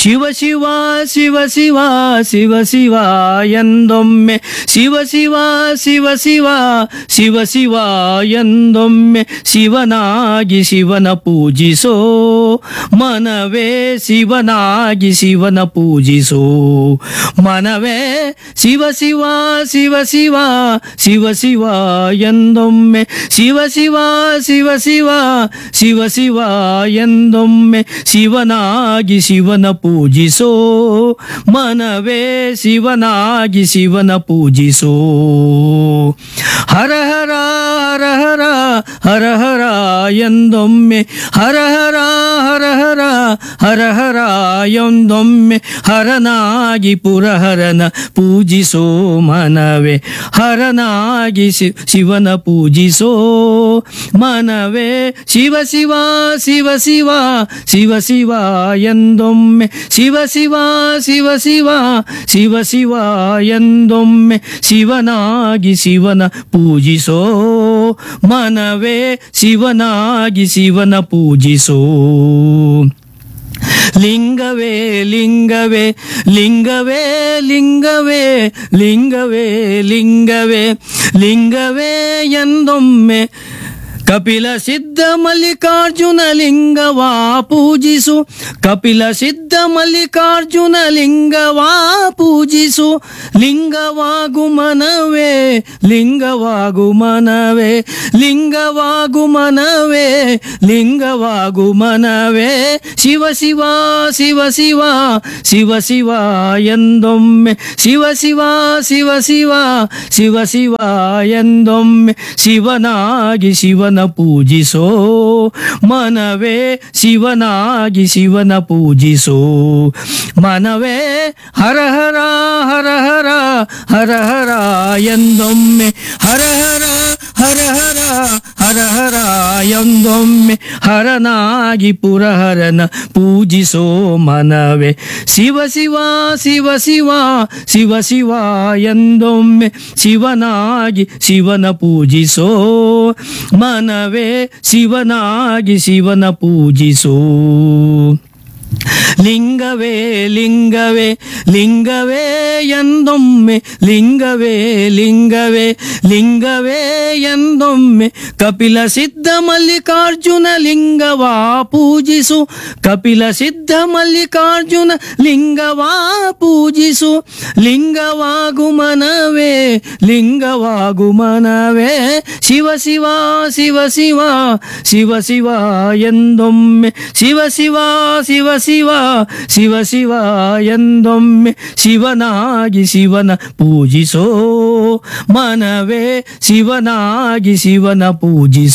ಶಿವ ಶಿವ ಶಿವ ಶಿವ ಶಿವ ಶಿವ ಎಂದೊಮ್ಮೆ ಶಿವ ಶಿವ ಶಿವ ಶಿವ ಶಿವ ಶಿವ ಎಂದೊಮ್ಮೆ ಶಿವನಾಗಿ ಶಿವನ ಪೂಜಿಸೋ ಮನವೇ ಶಿವನಾಗಿ ಶಿವನ ಪೂಜಿಸೋ ಮನವೇ ಶಿವ ಶಿವ ಶಿವ ಶಿವ ಶಿವ ಶಿವ ಎಂದೊಮ್ಮೆ ಶಿವ ಶಿವ ಶಿವ ಶಿವ ಶಿವ ಶಿವ ಎಂದೊಮ್ಮೆ ಶಿವನಾಗಿ ಶಿವನ ಪೂಜಿಸೋ ಮನವೇ ಶಿವನಾಗಿ ಶಿವನ ಪೂಜಿಸೋ ಹರ ಹರ ಹರ ಹರ ಹರ ಹರ ಎಂದೊಮ್ಮೆ ಹರ ಹರ ಹರ ಹರ ಹರ ಹರ ಎಂದೊಮ್ಮೆ ಹರನಾಗಿ ಪುರಹರನ ಪೂಜಿಸೋ ಮನವೇ ಹರನಾಗಿ ಶಿ- ಶಿವನ ಪೂಜಿಸೋ ಮನವೇ ಶಿವ ಶಿವ ಶಿವ ಶಿವ ಶಿವ ಶಿವ ಎಂದೊಮ್ಮೆ ಶಿವ ಶಿವ ಶಿವ ಶಿವ ಶಿವ ಶಿವ ಎಂದೊಮ್ಮೆ ಶಿವನಾಗಿ ಶಿವನ ಪೂಜಿಸೋ ಮನವೇ ಶಿವನಾಗಿ ಶಿವನ ಪೂಜಿಸೋ ಲಿಂಗವೇ ಲಿಂಗವೇ ಲಿಂಗವೇ ಲಿಂಗವೇ ಲಿಂಗವೇ ಲಿಂಗವೇ ಲಿಂಗವೇ ಎಂದೊಮ್ಮೆ ಕಪಿಲ ಸಿದ್ಧ ಮಲ್ಲಿಕಾರ್ಜುನ ಲಿಂಗವಾ ಪೂಜಿಸು ಕಪಿಲ ಸಿದ್ಧ ಮಲ್ಲಿಕಾರ್ಜುನ ಲಿಂಗವಾ ಪೂಜಿಸು ಲಿಂಗವಾಗು ಮನವೇ ಲಿಂಗವಾಗು ಮನವೇ ಲಿಂಗವಾಗು ಮನವೇ ಲಿಂಗವಾಗು ಮನವೇ ಶಿವ ಶಿವ ಶಿವ ಶಿವ ಶಿವ ಶಿವ ಎಂದೊಮ್ಮೆ ಶಿವ ಶಿವ ಶಿವ ಶಿವ ಶಿವ ಶಿವ ಎಂದೊಮ್ಮೆ ಶಿವನಾಗಿ ಶಿವನ ಪೂಜಿಸೋ ಮನವೇ ಶಿವನಾಗಿ ಶಿವನ ಪೂಜಿಸೋ ಮನವೇ ಹರ ಹರ ಹರ ಹರ ಹರ ಹರ ಎಂದೊಮ್ಮೆ ಹರ ಹರ ಹರ ಹರ ಹರ ಹರ ಎಂದೊಮ್ಮೆ ಹರನಾಗಿ ಪುರಹರನ ಪೂಜಿಸೋ ಮನವೇ ಶಿವ ಶಿವ ಶಿವ ಶಿವ ಶಿವ ಶಿವ ಎಂದೊಮ್ಮೆ ಶಿವನಾಗಿ ಶಿವನ ಪೂಜಿಸೋ ಮನವೇ ಶಿವನಾಗಿ ಶಿವನ ಪೂಜಿಸೋ ಲಿಂಗವೇ ಲಿಂಗವೇ ಲಿಂಗವೇ ಎಂದೊಮ್ಮೆ ಲಿಂಗವೇ ಲಿಂಗವೇ ಲಿಂಗವೇ ಎಂದೊಮ್ಮೆ ಕಪಿಲ ಸಿದ್ಧ ಮಲ್ಲಿಕಾರ್ಜುನ ಲಿಂಗವಾ ಪೂಜಿಸು ಕಪಿಲ ಸಿದ್ಧ ಮಲ್ಲಿಕಾರ್ಜುನ ಲಿಂಗವಾ ಪೂಜಿಸು ಲಿಂಗವಾಗು ಮನವೇ ಲಿಂಗವಾಗು ಮನವೇ ಶಿವ ಶಿವ ಶಿವ ಶಿವ ಶಿವ ಶಿವ ಎಂದೊಮ್ಮೆ ಶಿವ ಶಿವ ಶಿವ ಶಿವ ಶಿವ ಶಿವ ಎಂದೊಮ್ಮೆ ಶಿವನಾಗಿ ಶಿವನ ಪೂಜಿಸೋ ಮನವೇ ಶಿವನಾಗಿ ಶಿವನ ಪೂಜಿಸೋ